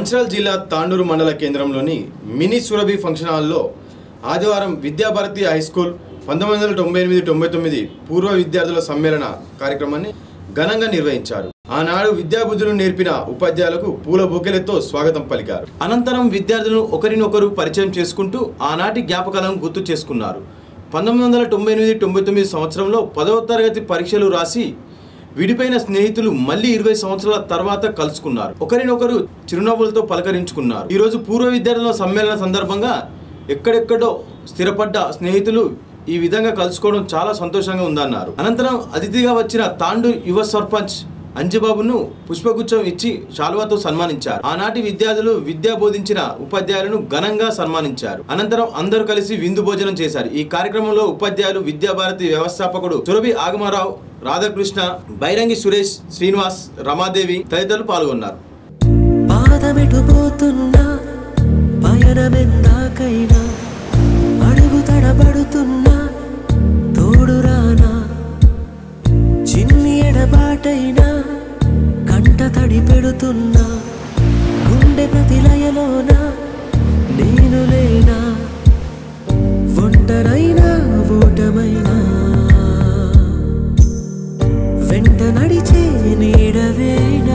మంచిర్యాల జిల్లా తాండూరు మండల కేంద్రంలోని మినీ సురభి ఫంక్షన్ హాల్లో ఆదివారం విద్యాభారతి హై స్కూల్ పంతొమ్మిది వందల తొంభై ఎనిమిది తొంభై తొమ్మిది పూర్వ విద్యార్థుల సమ్మేళన కార్యక్రమాన్ని ఘనంగా నిర్వహించారు ఆనాడు విద్యాబుద్ధులు నేర్పిన ఉపాధ్యాయులకు పూల బొకెలతో స్వాగతం పలికారు అనంతరం విద్యార్థులను ఒకరినొకరు పరిచయం చేసుకుంటూ ఆనాటి జ్ఞాపకాలను గుర్తు చేసుకున్నారు పంతొమ్మిది వందల తొంభై ఎనిమిది తొంభై తొమ్మిది సంవత్సరంలో పదవ తరగతి పరీక్షలు రాసి విడిపోయిన స్నేహితులు మళ్ళీ ఇరవై సంవత్సరాల తర్వాత కలుసుకున్నారు ఒకరినొకరు చిరునవ్వులతో పలకరించుకున్నారు ఈరోజు పూర్వ విద్యార్థుల సమ్మేళన సందర్భంగా ఎక్కడెక్కడో స్థిరపడ్డ స్నేహితులు ఈ విధంగా కలుసుకోవడం చాలా సంతోషంగా ఉందన్నారు అనంతరం అతిథిగా వచ్చిన తాండు యువ సర్పంచ్ అంజిబాబును పుష్పగుచ్చం ఇచ్చి శాలువాతో సన్మానించారు ఆనాటి విద్యార్థులు విద్యా బోధించిన ఉపాధ్యాయులను ఘనంగా సన్మానించారు అనంతరం అందరూ కలిసి విందు భోజనం చేశారు ఈ కార్యక్రమంలో ఉపాధ్యాయులు విద్యాభారతి వ్యవస్థాపకుడు సురభి ఆగమారావు రాధాకృష్ణ బైరంగి సురేష్ శ్రీనివాస్ రమాదేవి తదితరులు పాల్గొన్నారు పాదమెటు పోతున్నా పయనమెందాకైనా అడుగు తడబడుతున్నా తోడు రానా చిన్ని ఎడబాటైనా కంట తడి పెడుతున్నా గుండె ప్రతిలయలోన నేను లేనా ఒంటరైనా ఓటమైనా వెంట నడిచే నీడవేనా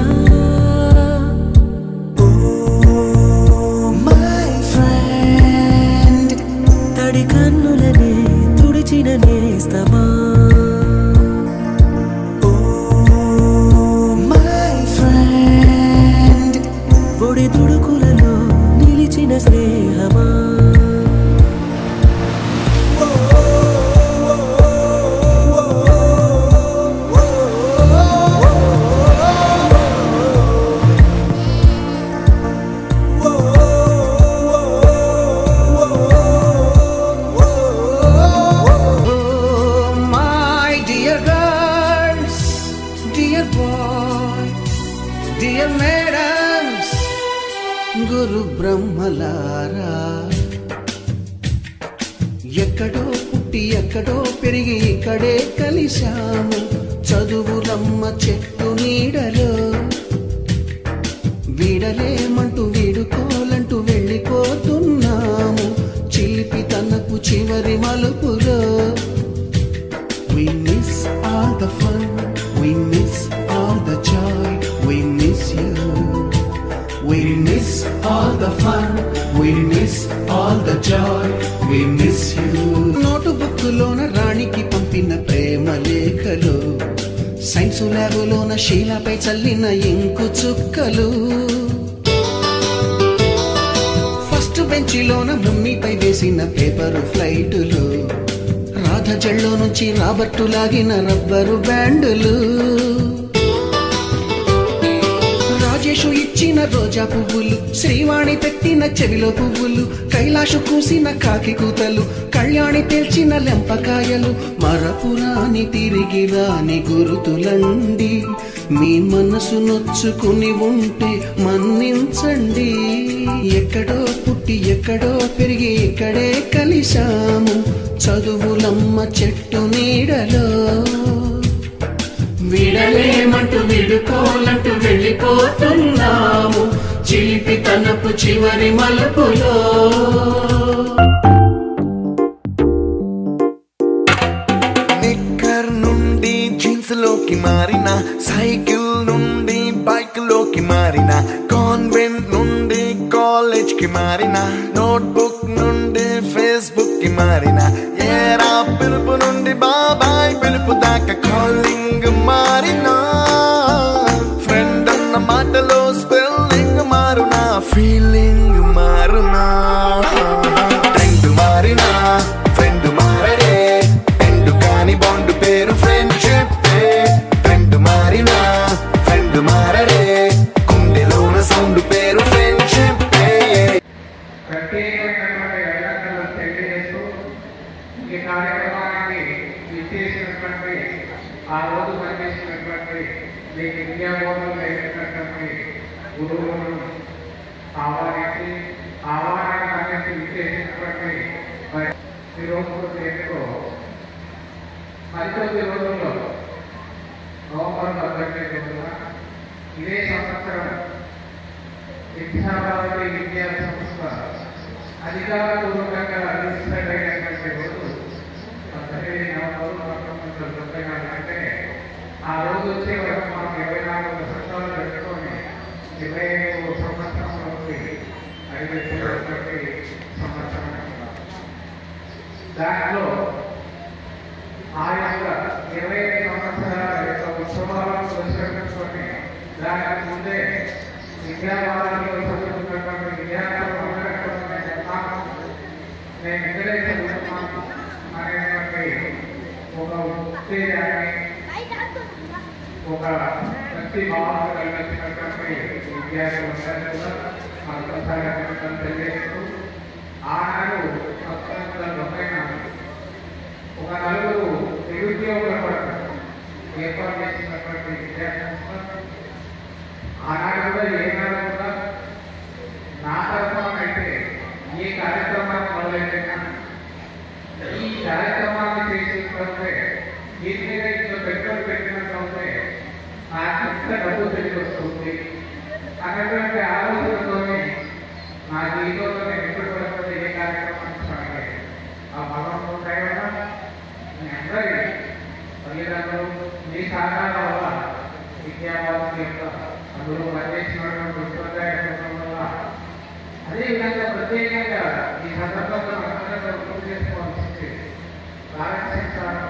మై ఫ్రెండ్ తడి కన్నులనే తుడిచిన నేస్తమా మై ఫ్రెండ్ ఒడి తుడుకులలో నిలిచిన స్నేహమా Oh, my dear girls, dear boy, dear madams, గురు బ్రహ్మలారా ఎక్కడో పుట్టి ఎక్కడో పెరిగి ఇక్కడే కలిశాము చదువులమ్మ చెట్టు నీడలో వీడలేమంటూ వీడుకోలంటూ వెళ్ళిపోతున్నాము చిలిపి తనకు చివరి మలుపులో We miss all the fun, we miss all the joy, we miss you. We miss all the fun, we miss all the joy, we miss you. Note బుక్కులోన రాణికి పంపిన ప్రేమ లేఖలు సైన్సు ల్యాబులోన శీలపై చల్లిన ఇంకు చుక్కలు ఫస్ట్ బెంచిలోన ముమ్మిపై వేసిన పేపరు ఫ్లైటులు రాధ జల్లో నుంచి Robert లాగిన rubber బ్యాండులు Rajesh ఇచ్చిన రోజా పువ్వులు శ్రీవాణి పెట్టిన చెవిలో పువ్వులు కైలాషు కూసిన కాకి కూతలు కళ్యాణి తెల్చిన లెంపకాయలు మరపురాని తిరిగి రాని గురుతులండి మీ మనసు నొచ్చుకుని ఉంటే మన్నించండి ఎక్కడో పుట్టి ఎక్కడో పెరిగి ఇక్కడే కలిశాము చదువులమ్మ చెట్టు నీడలో విడలేమంటూ విడుకోలంటూ వెళ్ళిపోతున్నాము చిలిపి తనపు చివరి మలుపులో నిక్కర్ నుండి జీన్స్ లోకి మారిన సైకిల్ నుండి బైక్ లోకి మారిన కాన్వెంట్ నుండి కాలేజ్ కి మారిన నోట్బుక్ నుండి ఫేస్బుక్ కి మారిన ఏరా పిలుపు నుండి బాబాయ్ పిలుపు దాకా కాలింగ్ మారిన ఫ్రెండ్ అన్న మాటలో స్పెల్లింగ్ మారునా ఫీలింగ్ మారునా ట్రెండ్ మారినా ఫ్రెండ్ మారడే ఎండు కాని బాండ్ పేరు ఫ్రెండ్షిప్ ఫ్రెండ్ మారినా ఫ్రెండ్ మారడే గుండెలోన సౌండ్ పేరు ఫ్రెండ్షిప్ ప్రత్యేకమైనటువంటి అభినందనలు తెలియజేస్తూ ఈ కార్యక్రమానికి విచ్చేసినటువంటి ఆ రోజు పనిచేసినటువంటి మీకు విద్యాబోధనలు చేసినటువంటి గురువులను ఆహ్వానించి ఆహ్వానాన్ని అందించి విచ్చేసినటువంటి మరి ఈ రోజు రేపులో మరికొద్ది రోజుల్లో నవంబర్ పద్దెనిమిది రోజున ఇదే సంవత్సరం విద్యాభారతి విద్యా సంస్థ అధికారపూర్వకంగా రిజిస్టర్ అయినటువంటి రోజు పద్దెనిమిది నవంబర్ పంతొమ్మిది వందల తొంభై నాలుగు అంటే ఆ రోజు వచ్చే వరకు మనం ఇరవై నాలుగు సంవత్సరాలు పెట్టుకొని ఇరవై ఐదు సంవత్సరంలోకి అడిగేటువంటి సంవత్సరం దాంట్లో ఆ యొక్క ఇరవై ఐదు సంవత్సరాల యొక్క ఉత్సవాలను దృష్టి దానికి ముందే విద్యావారంలో చదువుతున్నటువంటి విద్యార్థులు అందరికీ నేను చెప్తాను నేను ఇక్కడే చదువుతున్నాను అనేటువంటి ఒక ఉత్తేజాన్ని ఒక శక్తి భావన కలిగించినటువంటి విద్యార్థులందరూ కూడా మరొకసారి అభినందనలు తెలియజేస్తూ ఆనాడు పంతొమ్మిది వందల తొంభై నాలుగు ఒక నలుగురు నిరుద్యోగుల కొరకు ఏర్పాటు చేసినటువంటి విద్యా సంస్థ ఆనాడు కూడా ఏనాడు కూడా నా తరఫున అయితే ఏ కార్యక్రమాన్ని మొదలైనా ఈ కార్యక్రమాన్ని చేసినట్లయితే దీని మీద ఇంట్లో పెట్రోల్ పెట్టినట్లయితే నాకు ఎంత డబ్బు తిరిగి వస్తుంది అన్నటువంటి ఆలోచనతోనే నా జీవితంలో నేను ఎప్పుడు పడుతుంది ఏ కార్యక్రమాన్ని స్టార్ట్ అయ్యాను ఆ భగవంతుడు దయవల్ల మీ అందరి తల్లిదండ్రులు మీ సహకారం వల్ల విద్యాభారతి యొక్క అందులో పనిచేసినటువంటి ఉపాధ్యాయుల వల్ల అదేవిధంగా ప్రత్యేకంగా ఈ సందర్భంలో మనందరం గుర్తు చేసుకోవాల్సింది రాజశేఖరం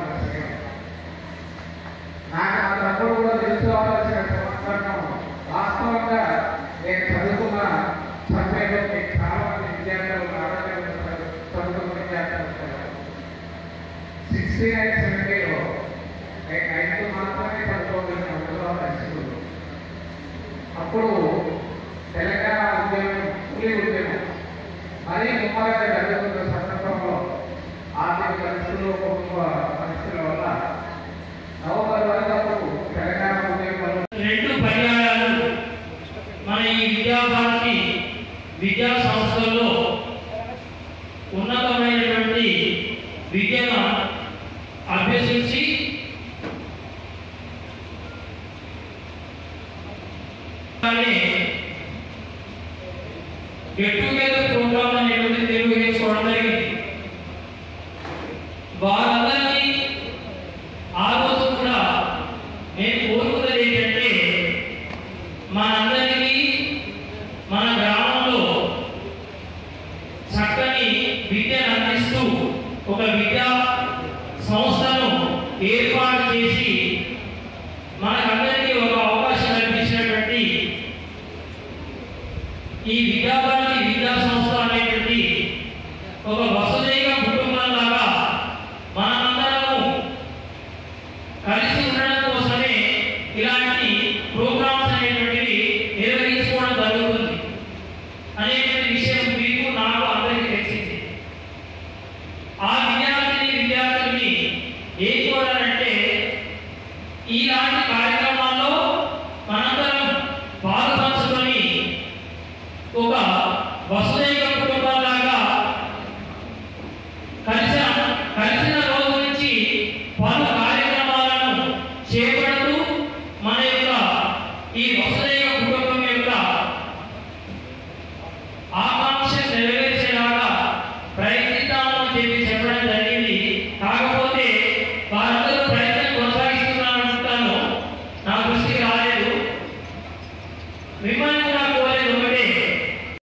నాకు ఆ తప్పుడు కూడా తెలుసుకోవాల్సిన సందర్భం వాస్తవంగా నేను చదువుకున్న సమయంలో మీకు చాలా మంది విద్యార్థులు ఆరోగ్యంగా చదువుకున్న విద్యార్థులు ఉంటారు సిక్స్టీ నైన్ సెవెంటీలో నేను నైన్త్ మాత్రమే చదువుకోగలిగిన అందులో హైస్కూల్ అప్పుడు తెలంగాణ ఉద్యమం పులి ఉద్యమం మరీ ముమ్మరంగా జరుగుతున్న సందర్భంలో ఆర్థిక పరిస్థితులు కుటుంబ పరిస్థితుల వల్ల నవంబర్ వరకు అప్పుడు తెలంగాణ ఉద్యమంలో రెండు పర్యాయాలు మన ఈ విద్యాభారతి విద్యా సంస్థల్లో ఉన్నతమైనటువంటి విద్యను అభ్యసించి కానీ గెట్ టుగెదర్ ప్రోగ్రామ్ అనేటువంటి నిర్వహించుకోవడం జరిగింది వారందరినీ ఆ రోజు కూడా నేను కోరుకున్నది ఏంటంటే మనందరికీ మన గ్రామంలో చక్కని విద్యను అందిస్తూ ఒక విద్యా సంస్థను ఏర్పాటు